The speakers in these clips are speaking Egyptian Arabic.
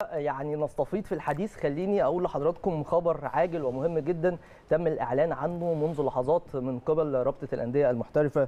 يعني نستفيض في الحديث خليني اقول لحضراتكم خبر عاجل ومهم جدا تم الاعلان عنه منذ لحظات من قبل رابطه الانديه المحترفه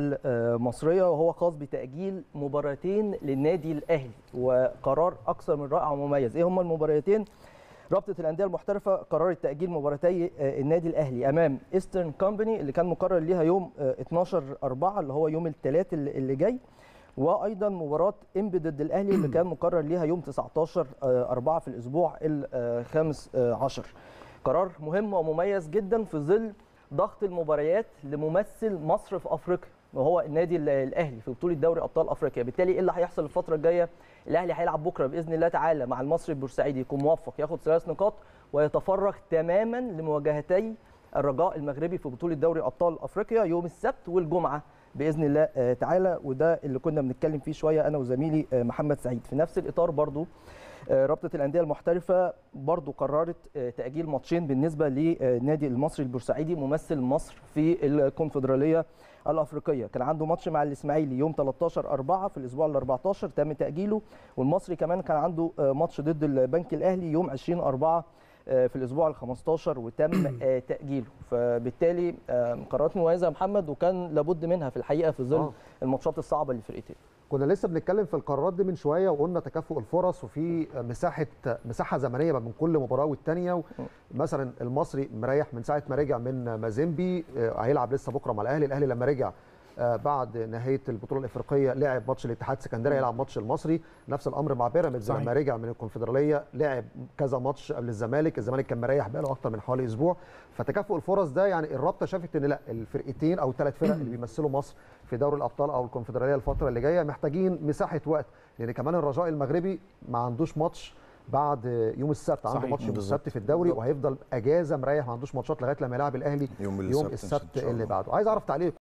المصريه وهو خاص بتاجيل مباراتين للنادي الاهلي وقرار اكثر من رائع ومميز ايه هما المباراتين رابطه الانديه المحترفه قررت تاجيل مباراتي النادي الاهلي امام ايسترن كومباني اللي كان مقرر ليها يوم 12 4 اللي هو يوم الثلاث اللي جاي وايضا مباراه انبي ضد الاهلي اللي كان مقرر ليها يوم 19 4 في الاسبوع الخامس عشر قرار مهم ومميز جدا في ظل ضغط المباريات لممثل مصر في افريقيا وهو النادي الاهلي في بطوله دوري ابطال افريقيا بالتالي ايه اللي هيحصل الفتره الجايه الاهلي هيلعب بكره باذن الله تعالى مع المصري البورسعيدي يكون موفق ياخد ثلاث نقاط ويتفرغ تماما لمواجهتي الرجاء المغربي في بطوله دوري ابطال افريقيا يوم السبت والجمعه باذن الله تعالى وده اللي كنا بنتكلم فيه شويه انا وزميلي محمد سعيد في نفس الاطار برضو رابطه الانديه المحترفه برضو قررت تاجيل ماتشين بالنسبه لنادي المصري البورسعيدي ممثل مصر في الكونفدراليه الافريقيه كان عنده ماتش مع الاسماعيلي يوم 13 4 في الاسبوع ال 14 تم تاجيله والمصري كمان كان عنده ماتش ضد البنك الاهلي يوم 20 4 في الاسبوع ال 15 وتم تاجيله فبالتالي قرارات مميزه يا محمد وكان لابد منها في الحقيقه في ظل الماتشات الصعبه للفرقتين كنا لسه بنتكلم في القرارات دي من شويه وقلنا تكافؤ الفرص وفي مساحه مساحه زمنيه من كل مباراه والثانيه مثلا المصري مريح من ساعه ما رجع من مازيمبي هيلعب لسه بكره مع الاهلي الاهلي لما رجع بعد نهايه البطوله الافريقيه لعب ماتش الاتحاد السكندري يلعب ماتش المصري نفس الامر مع بيراميدز لما رجع من الكونفدراليه لعب كذا ماتش قبل الزمالك الزمالك كان مريح بقاله اكتر من حوالي اسبوع فتكافؤ الفرص ده يعني الرابطه شافت ان لا الفرقتين او الثلاث فرق اللي بيمثلوا مصر في دوري الابطال او الكونفدراليه الفتره اللي جايه محتاجين مساحه وقت لان كمان الرجاء المغربي ما عندوش ماتش بعد يوم السبت عنده ماتش يوم السبت في الدوري وهيفضل اجازه مريح ما عندوش ماتشات لغايه لما يلعب الاهلي يوم, يوم السبت, السبت اللي بعده عايز اعرف تعليق